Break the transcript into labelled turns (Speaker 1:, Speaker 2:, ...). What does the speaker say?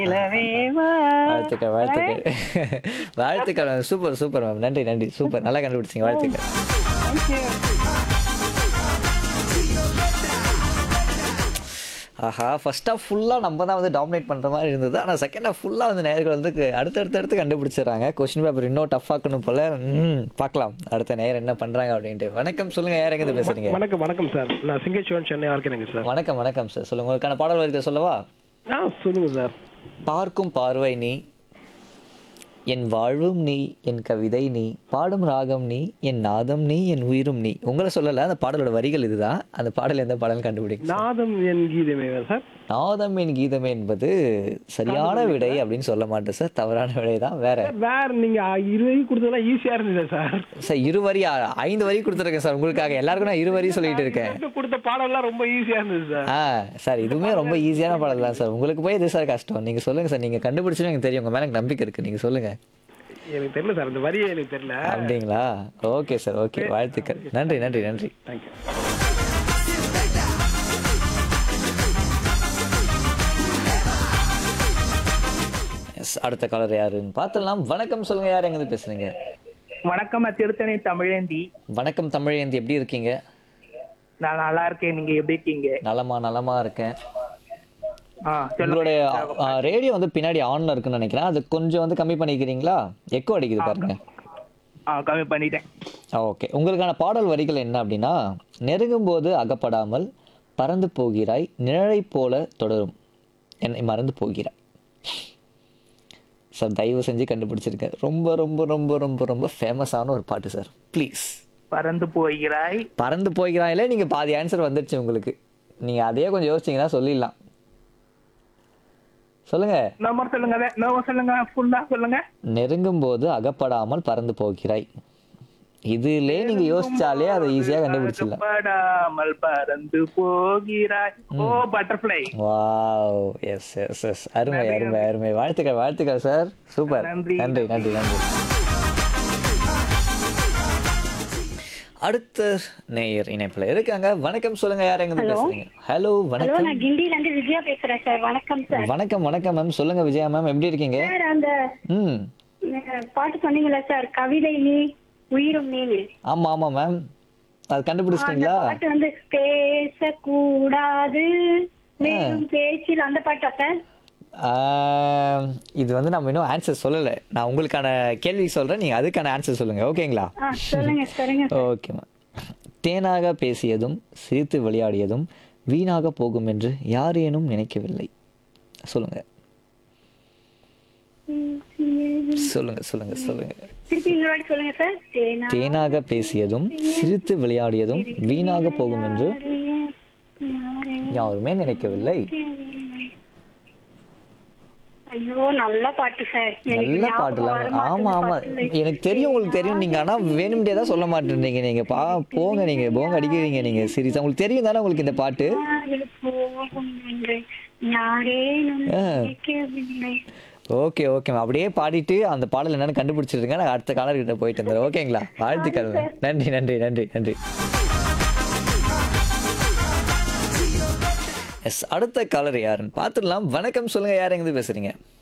Speaker 1: நிலவேவா.
Speaker 2: வாழ்த்துக்கள் வாழ்த்துக்கள் வாழ்த்துக்கள் சூப்பர் சூப்பர் மேம் நன்றி நன்றி சூப்பர் நல்லா கண்டுபிடிச்சிங்க வாழ்த்துக்கள்
Speaker 1: Thank you.
Speaker 2: ஆஹா ஃபர்ஸ்ட் ஹாஃப் ஃபுல்லாக நம்ம தான் வந்து டாமினேட் பண்ணுற மாதிரி இருந்தது ஆனால் செகண்ட் ஹாஃப் ஃபுல்லாக வந்து நேர்கள் வந்து கு- அடுத்தடுத்து அடுத்து கண்டுபிடிச்சிடுறாங்க கொஸ்டின் பேப்பர் இன்னும் டஃப்பாக்கணும் போல ம் பார்க்கலாம் அடுத்த நேரம் என்ன பண்ணுறாங்க அப்படின்ட்டு வணக்கம் சொல்லுங்கள் யார் எங்கேருந்து பேசுகிறீங்க
Speaker 3: வணக்கம் வணக்கம் சார் நான் சிங்கேஸ்வரன் சென்னை இருக்கிறேங்க சார்
Speaker 2: வணக்கம் வணக்கம் சார் சொல்லுங்கள் உங்களுக்கான பாடல் வரிகளை சொல்லவா
Speaker 3: ஆ சொல்லுங்க சார்
Speaker 2: பார்க்கும் பார்வை நீ என் வாழ்வும் நீ என் கவிதை நீ பாடும் ராகம் நீ என் நாதம் நீ என் உயிரும் நீ உங்களை சொல்லல அந்த பாடலோட வரிகள் இதுதான் அந்த பாடல் எந்த பாடல் கண்டுபிடிங்க
Speaker 3: நாதம் என் கீதமே சார்
Speaker 2: நாதம் என் கீதமே என்பது சரியான விடை அப்படின்னு சொல்ல மாட்டேன் சார் தவறான விடை தான் வேற
Speaker 3: வேற நீங்க இருபது கொடுத்ததெல்லாம் ஈஸியா இருந்தது சார்
Speaker 2: சார் இரு வரி ஆ- ஐந்து வரி கொடுத்துருக்கேன் சார் உங்களுக்காக எல்லாருக்கும் நான் இரு வரி சொல்லிட்டு இருக்கேன்
Speaker 3: எனக்கு கொடுத்த பாடம்லாம் ரொம்ப ஈஸியா இருந்தது சார்
Speaker 2: ஆ சார் இதுவுமே ரொம்ப ஈஸியான பாடல் தான் சார் உங்களுக்கு போய் இது சார் கஷ்டம் நீங்க சொல்லுங்க சார் நீங்க கண்டுபிடிச்சுன்னு எனக்கு தெரியும் உங்க மேல எனக்கு நம்பிக்கை இருக்கு நீங்க சொல்லுங்க
Speaker 3: எனக்கு தெரியல சார் அந்த வரியே எனக்கு தெரியல
Speaker 2: அப்படிங்களா ஓகே சார் ஓகே வாழ்த்துக்கள் நன்றி நன்றி நன்றி
Speaker 3: தேங்க்யூ
Speaker 2: எஸ் அடுத்த காலர் யாருன்னு பார்த்துடலாம் வணக்கம் சொல்லுங்க யார் எங்கேருந்து பேசுறீங்க
Speaker 4: வணக்கம் நான் திருத்தணி தமிழேந்தி
Speaker 2: வணக்கம் தமிழேந்தி எப்படி இருக்கீங்க
Speaker 4: நான் நல்லா இருக்கேன் நீங்க எப்படி இருக்கீங்க
Speaker 2: நலமா நலமா இருக்கேன்
Speaker 4: ஆ சொல்லுங்க
Speaker 2: உங்களுடைய ரேடியோ வந்து பின்னாடி ஆன்ல இருக்குன்னு நினைக்கிறேன் அது கொஞ்சம் வந்து கம்மி பண்ணிக்கிறீங்களா எக்கோ அடிக்குது பாருங்க
Speaker 4: ஆ கம்மி பண்ணிட்டேன்
Speaker 2: ஓகே உங்களுக்கான பாடல் வரிகள் என்ன அப்படின்னா நெருங்கும் போது அகப்படாமல் பறந்து போகிறாய் நிழலைப் போல தொடரும் என்னை மறந்து போகிறாய் சார் தயவு செஞ்சு கண்டுபிடிச்சிருக்கேன் ரொம்ப ரொம்ப ரொம்ப ரொம்ப ரொம்ப ஃபேமஸான ஒரு பாட்டு சார் ப்ளீஸ்
Speaker 4: பறந்து போகிறாய்
Speaker 2: பறந்து போகிறாயிலே நீங்க பாதி ஆன்சர் வந்துடுச்சு உங்களுக்கு நீங்க அதையே கொஞ்சம் யோசிச்சீங்கன்னா சொல்லிடலாம் சொல்லுங்க
Speaker 4: நம்பர் சொல்லுங்க நம்பர் சொல்லுங்க ஃபுல்லா சொல்லுங்க
Speaker 2: நெருங்கும் போது அகப்படாமல் பறந்து போகிறாய் இதுலே நீங்க யோசிச்சாலே அதை ஈஸியா கண்டுபிடிச்சிடலாம்
Speaker 4: படாமல் பறந்து போகிறாய் oh butterfly
Speaker 2: wow yes yes yes அருமை அருமை அருமை வாழ்த்துக்கள் வாழ்த்துக்கள் சார் சூப்பர்
Speaker 4: நன்றி.
Speaker 2: நன்றி நன்றி நன்றி அடுத்த நேயர் இணைப்புல இருக்காங்க வணக்கம் சொல்லுங்க யார் எங்க இருந்து பேசுறீங்க ஹலோ
Speaker 5: ஹலோ
Speaker 2: வணக்கம்
Speaker 5: நான் கிண்டில இருந்து விஜயா பேசுறேன் சார் வணக்கம் சார்
Speaker 2: வணக்கம் வணக்கம் மேம் சொல்லுங்க விஜயா மேம் எப்படி இருக்கீங்க
Speaker 5: சார் அந்த
Speaker 2: ம்
Speaker 5: அஹ், பாட்டு சொன்னீங்களா சார் கவிதை நீ உயிரும் நீ
Speaker 2: ஆமா ஆமா மேம் அது
Speaker 5: அந்த
Speaker 2: கண்டுபிடிச்சிட்டீங்களா
Speaker 5: பாட்டு வந்து பேசக்கூடாது மேலும் பேச்சில் அந்த பாட்டா சார்
Speaker 2: ஆஹ், இது வந்து நம்ம இன்னும் ஆன்சர் சொல்லலை நான் உங்களுக்கான கேள்வி சொல்றேன் நீங்க அதுக்கான ஆன்சர் சொல்லுங்க ஓகேங்களா
Speaker 5: ஆ சொல்லுங்க சொல்லுங்க
Speaker 2: ஓகே மேம் தேனாக பேசியதும் சிரித்து விளையாடியதும் வீணாக போகும் என்று யாரேனும் நினைக்கவில்லை சொல்லுங்க சொல்லுங்க சொல்லுங்க சொல்லுங்க
Speaker 5: திருப்பி இன்னொரு வாட்டி சொல்லுங்க சார் தேனா
Speaker 2: தேனாக பேசியதும் சிரித்து விளையாடியதும் வீணாக போகும் என்று யாருமே நினைக்கவில்லை
Speaker 5: ஐயோ நல்ல பாட்டு சார் எனக்கு
Speaker 2: நல்ல
Speaker 5: ஞாபகம்
Speaker 2: பாட்டுலாம்
Speaker 5: வர
Speaker 2: ஆமா ஆமா
Speaker 5: மாட்டேங்குது
Speaker 2: எனக்கு தெரியும் உங்களுக்கு தெரியும் நீங்க ஆனா வேணும்ட்டே தான் சொல்ல மாட்டேன்றீங்க நீங்க பா போங்க நீங்க போங்க அடிக்கிறீங்க நீங்க சீரியஸா உங்களுக்கு தெரியும் தானே உங்களுக்கு இந்த பாட்டு
Speaker 5: பாட்டு. போகும் என்று யாரேனும்
Speaker 2: ஆ.
Speaker 5: நினைக்கவில்லை
Speaker 2: ஓகே ஓகே அப்படியே பாடிட்டு அந்த பாடல் என்னன்னு கண்டுபிடிச்சிருங்க நான் அடுத்த காலர் கிட்ட போயிட்டு வந்துடுறேன் ஓகேங்களா வாழ்த்துக்கள் ma'am. நன்றி நன்றி நன்றி நன்றி எஸ் அடுத்த காலர் யாருன்னு பார்த்துடலாம் வணக்கம் சொல்லுங்க யார் எங்கிருந்து பேசுறீங்க